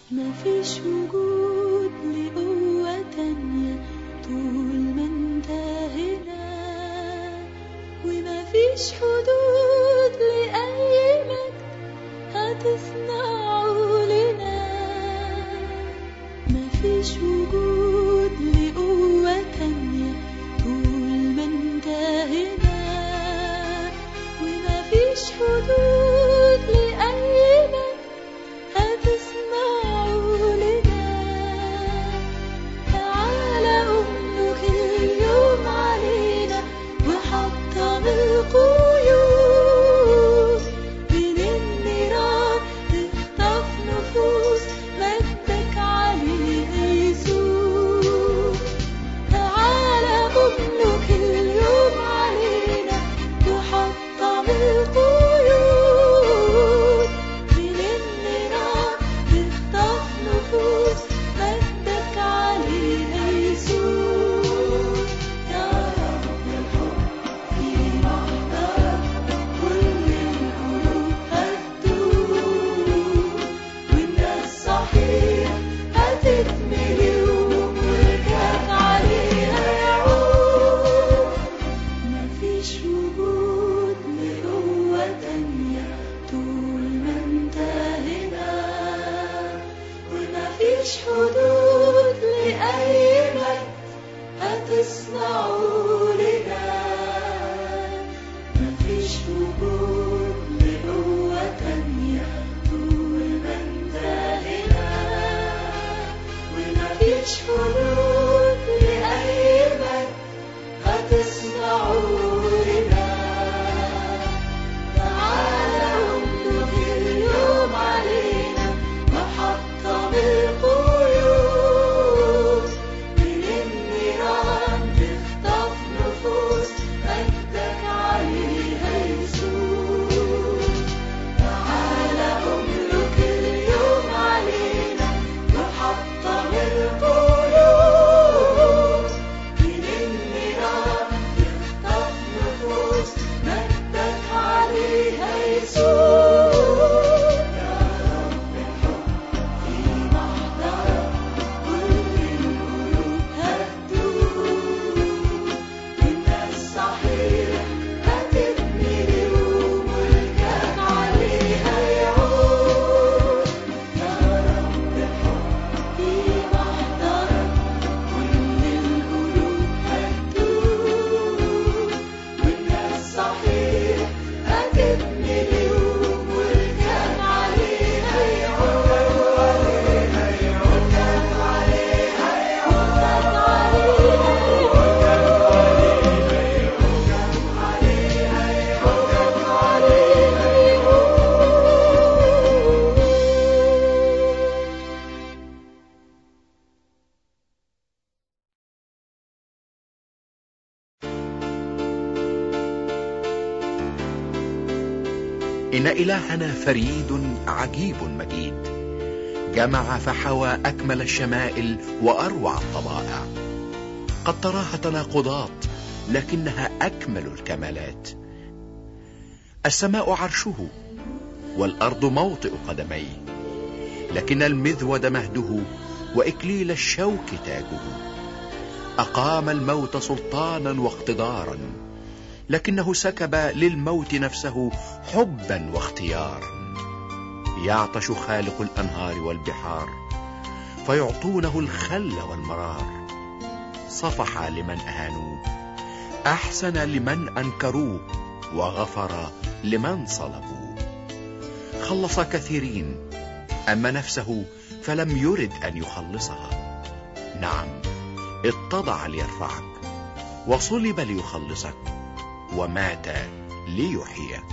مفيش وجود لقوة تانية طول ما انت هنا ومفيش حدود لأي مجد هتصنعه لنا مفيش وجود لقوة تانية طول ما انت هنا ومفيش حدود لأي مجد هتصنعه لنا تعالى أملك اليوم علينا وحطم القيود من النيران تخطف نفوس مجدك عليها يسوع تعالى أملك اليوم علينا وحطم القيود من النيران تخطف نفوس مجدك عليها يسوع يا رب الحب في محضرك كل القلوب هتدوب والناس صحيح هتتملي وملكك عليها يعود مفيش وجود لقوة تانية طول ما انت هنا ومفيش حدود لأي مجد هتصنعه لنا مفيش وجود لقوة تانية طول ما انت هنا ومفيش حدود لأي مجد هتصنعه لنا تعالى املك اليوم علينا وحطم القيود من النيران تخطف نفوس مجدك عليها يسوع تعالى املك اليوم علينا وحطم القيود من النيران تخطف نفوس مجدك عليها يسوع يا رب الحب في محضرك كل القلوب هتدوب والناس صحيح هتتملي وملكك عليها يعود يا رب الحب في محضرك كل القلوب هتدوب والناس صحيح هتتملي وملكك عليها يعود ملكك عليها يعود إن إلهنا فريد عجيب مجيد جمع فحوى أكمل الشمائل وأروع الطبائع قد تراها تناقضات لكنها أكمل الكمالات السماء عرشه والأرض موطئ قدميه لكن المذود مهده وإكليل الشوك تاجه أقام الموت سلطانا واقتدارا لكنه سكب للموت نفسه حبا واختيارا يعطش خالق الأنهار والبحار فيعطونه الخل والمرار صفح لمن أهانوه أحسن لمن أنكروه وغفر لمن صلبوه خلص كثيرين أما نفسه فلم يرد أن يخلصها نعم اتضع ليرفعك وصلب ليخلصك ومات ليحييك